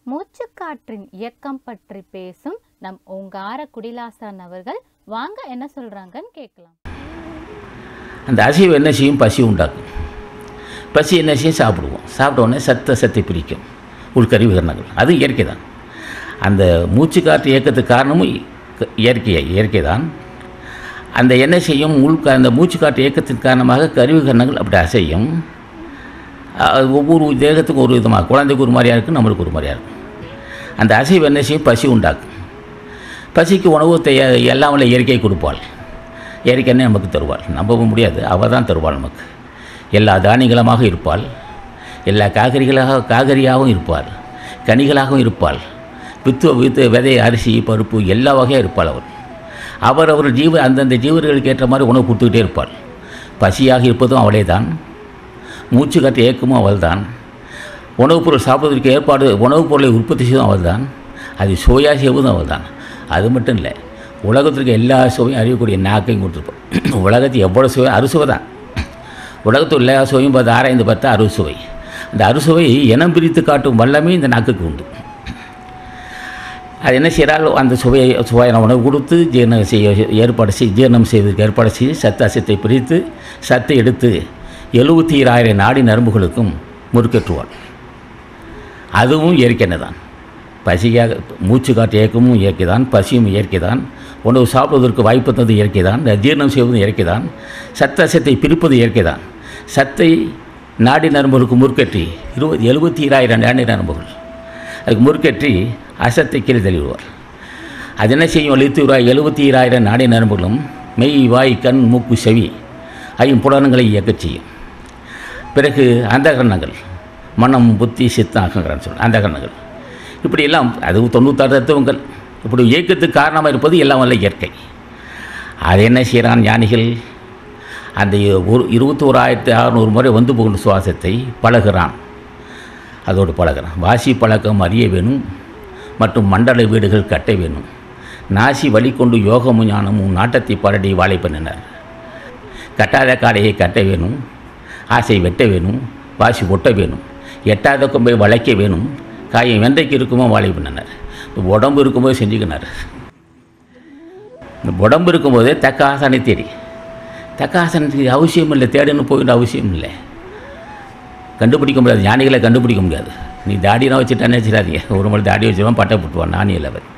மூச்சுக்காற்றின் இயக்கம் பற்றி பேசும் நம் ஓங்கார குடிலாசான் அவர்கள் வாங்க என்ன சொல்றாங்கன்னு கேட்கலாம் அந்த அசைவு என்ன செய்யும் பசி உண்டாக்கும் பசி என்ன செய்யும் சாப்பிடுவோம் சாப்பிட்ட உடனே சத்த சத்தை பிரிக்கும் உள்கறி விகரணங்கள் அது இயற்கை தான் அந்த மூச்சு காற்று இயக்கத்துக்கு காரணமும் இ- இயற்கை இயற்கை தான் அந்த என்ன செய்யும் உள் அந்த மூச்சு காற்று இயக்கத்தின் காரணமாக கருவிகரணங்கள் அப்படி அசையும் அது ஒவ்வொரு தேகத்துக்கும் ஒரு விதமாக குழந்தைக்கு ஒரு மாதிரியாக இருக்கும் நம்மளுக்கு ஒரு மாதிரியாக இருக்கும் அந்த அசைவு என்ன செய்யும் பசி உண்டாக்கும் பசிக்கு உணவு தெய எல்லாம் வல்ல இயற்கையை கொடுப்பாள் இயற்கைன்னே நமக்கு தருவாள் நம்பவும் முடியாது அவள் தான் தருவாள் நமக்கு எல்லா தானியங்களமாக இருப்பாள் எல்லா காகரிகளாக காகரியாகவும் இருப்பாள் கனிகளாகவும் இருப்பாள் வித்து வித்து விதை அரிசி பருப்பு எல்லா வகையாக இருப்பாள் அவர் அவர் அவர் ஜீவ அந்தந்த ஜீவர்களுக்கு ஏற்ற மாதிரி உணவு கொடுத்துக்கிட்டே இருப்பாள் பசியாக இருப்பதும் அவளே தான் மூச்சு காற்று இயக்கமும் அவள்தான் உணவுப் பொருள் சாப்பிடுவதற்கு ஏற்பாடு உணவுப் பொருளை உற்பத்தி செய்வதும் அவள்தான் அது சுவையாக செய்வதும் அவள்தான் அது மட்டும் இல்லை உலகத்திற்கு எல்லா சுவையும் அறியக்கூடிய நாக்கையும் கொடுத்துருப்போம் உலகத்துக்கு எவ்வளோ சுவை அறுசுவை தான் உலகத்தில் எல்லா சுவையும் பார்த்து ஆராய்ந்து பார்த்தா அறுசுவை அந்த அறுசுவை இனம் பிரித்து காட்டும் வல்லமே இந்த நாக்குக்கு உண்டு அது என்ன செய்கிறால் அந்த சுவையை சுவையான உணவு கொடுத்து ஜீரணம் செய்ய ஏற்பாடு செய் ஜீரணம் செய்வதற்கு ஏற்பாடு செய்து சத்து அசத்தை பிரித்து சத்தை எடுத்து எழுபத்தி ஈராயிரம் நாடி நரம்புகளுக்கும் முறுக்கேற்றுவாள் அதுவும் இயற்கையான தான் பசிக்காக மூச்சு காற்று இயக்கமும் இயற்கை தான் பசியும் இயற்கை தான் உணவு சாப்பிடுவதற்கு வாய்ப்பு தந்தது இயற்கை தான் ஜீரணம் செய்வதும் இயற்கை தான் சத்த அசத்தை பிரிப்பது இயற்கை தான் சத்தை நாடி நரம்புகளுக்கு முறுக்கேற்றி இருபது எழுபத்தி ஈராயிரம் நாடி நரம்புகள் அதுக்கு முறுக்கேற்றி அசத்தை கீழே தள்ளிவிடுவார் அது என்ன செய்யும் எழுபத்தி ரூபாய் எழுபத்தி ஈராயிரம் நாடி நரம்புகளும் மெய் வாய் கண் மூக்கு செவி ஐம்புலன்களை இயக்கச் செய்யும் பிறகு அந்தகரணங்கள் மனம் புத்தி சித்தம் அகங்கிறான்னு சொல்ல அந்தகரணங்கள் இப்படியெல்லாம் அது தொண்ணூத்தாறு தத்துவங்கள் இப்படி இயக்கத்துக்கு காரணமாக இருப்பது எல்லாம் வல்ல இயற்கை அது என்ன செய்கிறான் ஞானிகள் அந்த ஒரு இருபத்தோராயிரத்தி அறநூறு முறை வந்து போகின்ற சுவாசத்தை பழகுறான் அதோடு பழகுறான் வாசி பழக்கம் அறிய வேணும் மற்றும் மண்டல வீடுகள் கட்ட வேணும் நாசி வழி கொண்டு யோகமும் ஞானமும் நாட்டத்தை பாரடி வாழை பண்ணினார் கட்டாத காடையை கட்ட வேணும் ஆசை வெட்ட வேணும் வாசி ஒட்ட வேணும் எட்டாத கொம்பை வளைக்க வேணும் காயம் வெண்டைக்கு இருக்குமோ வாழை பண்ணினார் உடம்பு இருக்கும்போது செஞ்சுக்கினார் இந்த உடம்பு இருக்கும்போதே தக்க ஆசனை தேடி தக்க ஆசனத்துக்கு அவசியம் இல்லை தேடணும் போயிட அவசியம் இல்லை கண்டுபிடிக்க முடியாது ஞானிகளை கண்டுபிடிக்க முடியாது நீ தாடியெல்லாம் வச்சுட்டானே வச்சிடாதீங்க ஒரு முறை தாடி வச்சுருவான் பட்டை போட்டுவான் நானே இல்லை அவர்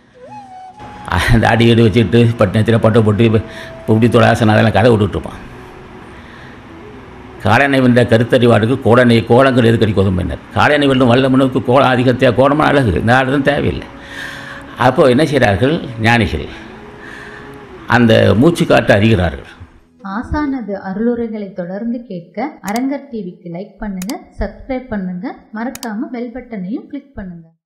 தாடி எடு வச்சுட்டு பட்டினத்தில் பட்டை போட்டு இப்படி தொழாசனம் அதெல்லாம் கதை விட்டுட்ருப்பான் காலனை வென்ற கருத்தறிவாருக்கு கோடனை கோலங்கள் எதுக்கடி கொதும்பினர் காலனை வெல்லும் வல்லமனுக்கு கோலம் அதிகத்தையா கோலமான அழகு இந்த ஆடுதான் தேவையில்லை அப்போ என்ன செய்கிறார்கள் ஞானிகள் அந்த மூச்சு காட்டு அறிகிறார்கள் ஆசானது அருளுரைகளை தொடர்ந்து கேட்க அரங்கர் டிவிக்கு லைக் பண்ணுங்க சப்ஸ்கிரைப் பண்ணுங்க மறக்காம பெல் பட்டனையும் கிளிக் பண்ணுங்க